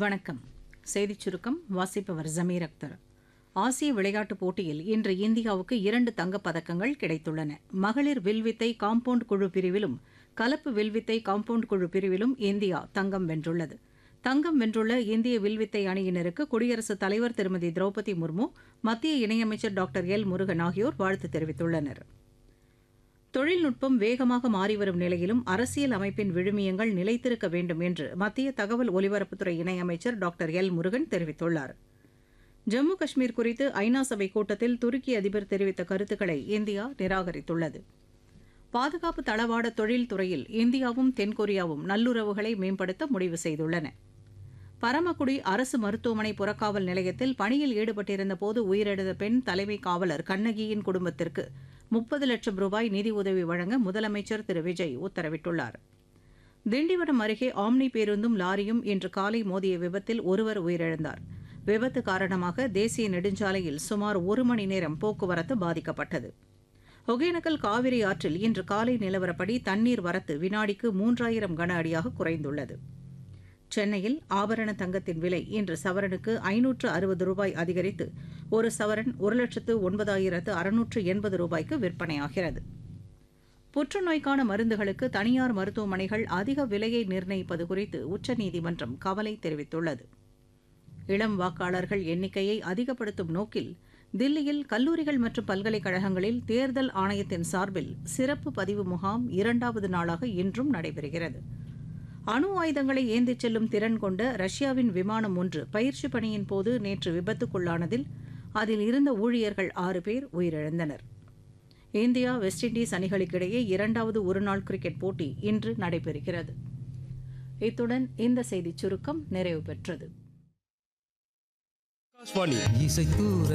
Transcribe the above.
வணக்கம் செய்திச் சுருக்கம் வாசிப்பவர் ஜமீர் அக்தர் ஆசிய விளையாட்டுப் போட்டியில் இன்று இந்தியாவுக்கு இரண்டு தங்கப் பதக்கங்கள் கிடைத்துள்ளன மகளிர் வில்வித்தை காம்பவுண்ட் குழு பிரிவிலும் கலப்பு வில்வித்தை காம்பவுண்ட் குழு பிரிவிலும் இந்தியா தங்கம் வென்றுள்ளது தங்கம் வென்றுள்ள இந்திய வில்வித்தை அணியினருக்கு குடியரசுத் தலைவர் திருமதி திரௌபதி முர்மு மத்திய இணையமைச்சர் டாக்டர் எல் முருகன் ஆகியோர் வாழ்த்து தெரிவித்துள்ளனா் தொழில்நுட்பம் வேகமாக மாறிவரும் நிலையிலும் அரசியல் அமைப்பின் விழுமியங்கள் நிலைத்திருக்க வேண்டும் என்று மத்திய தகவல் ஒலிபரப்புத்துறை இணையமைச்சர் டாக்டர் எல் முருகன் தெரிவித்துள்ளார் ஜம்மு காஷ்மீர் குறித்து ஐநா சபை கூட்டத்தில் துருக்கி அதிபர் தெரிவித்த கருத்துக்களை இந்தியா நிராகரித்துள்ளது பாதுகாப்பு தளவாட தொழில்துறையில் இந்தியாவும் தென்கொரியாவும் நல்லுறவுகளை மேம்படுத்த முடிவு செய்துள்ளன பரமக்குடி அரசு மருத்துவமனை புறக்காவல் நிலையத்தில் பணியில் ஈடுபட்டிருந்த போது உயிரிழந்த பெண் தலைமை காவலர் கண்ணகியின் குடும்பத்திற்கு முப்பது லட்சம் ரூபாய் நிதி உதவி வழங்க முதலமைச்சர் திரு விஜய் உத்தரவிட்டுள்ளார் திண்டிவனம் அருகே ஆம்னி பேருந்தும் லாரியும் இன்று காலை மோதிய விபத்தில் ஒருவர் உயிரிழந்தார் விபத்து காரணமாக தேசிய நெடுஞ்சாலையில் சுமார் ஒரு மணி நேரம் போக்குவரத்து பாதிக்கப்பட்டது ஒகேனக்கல் காவிரி ஆற்றில் இன்று காலை நிலவரப்படி தண்ணீர் வரத்து வினாடிக்கு மூன்றாயிரம் கன அடியாக குறைந்துள்ளது சென்னையில் ஆபரண தங்கத்தின் விலை இன்று சவரனுக்கு ஐநூற்று அறுபது ரூபாய் அதிகரித்து ஒரு சவரன் ஒரு லட்சத்து ஒன்பதாயிரத்து அறுநூற்று எண்பது ரூபாய்க்கு விற்பனையாகிறது புற்றுநோய்க்கான மருந்துகளுக்கு தனியார் மருத்துவமனைகள் அதிக விலையை நிர்ணயிப்பது குறித்து உச்சநீதிமன்றம் கவலை தெரிவித்துள்ளது இளம் வாக்காளர்கள் எண்ணிக்கையை அதிகப்படுத்தும் நோக்கில் தில்லியில் கல்லூரிகள் மற்றும் பல்கலைக்கழகங்களில் தேர்தல் ஆணையத்தின் சார்பில் சிறப்பு பதிவு முகாம் இரண்டாவது நாளாக இன்றும் நடைபெறுகிறது அணு ஆயுதங்களை ஏந்திச் செல்லும் திறன் கொண்ட ரஷ்யாவின் விமானம் ஒன்று பயிற்சி பணியின் போது நேற்று விபத்துக்குள்ளானதில் அதில் இருந்த ஊழியர்கள் ஆறு பேர் உயிரிழந்தனர் இந்தியா வெஸ்ட் இண்டீஸ் அணிகளுக்கிடையே இரண்டாவது ஒருநாள் கிரிக்கெட் போட்டி இன்று நடைபெறுகிறது இத்துடன் இந்த செய்திச் சுருக்கம் நிறைவு பெற்றது ஆகாஷ்வாணி இசைத்தூர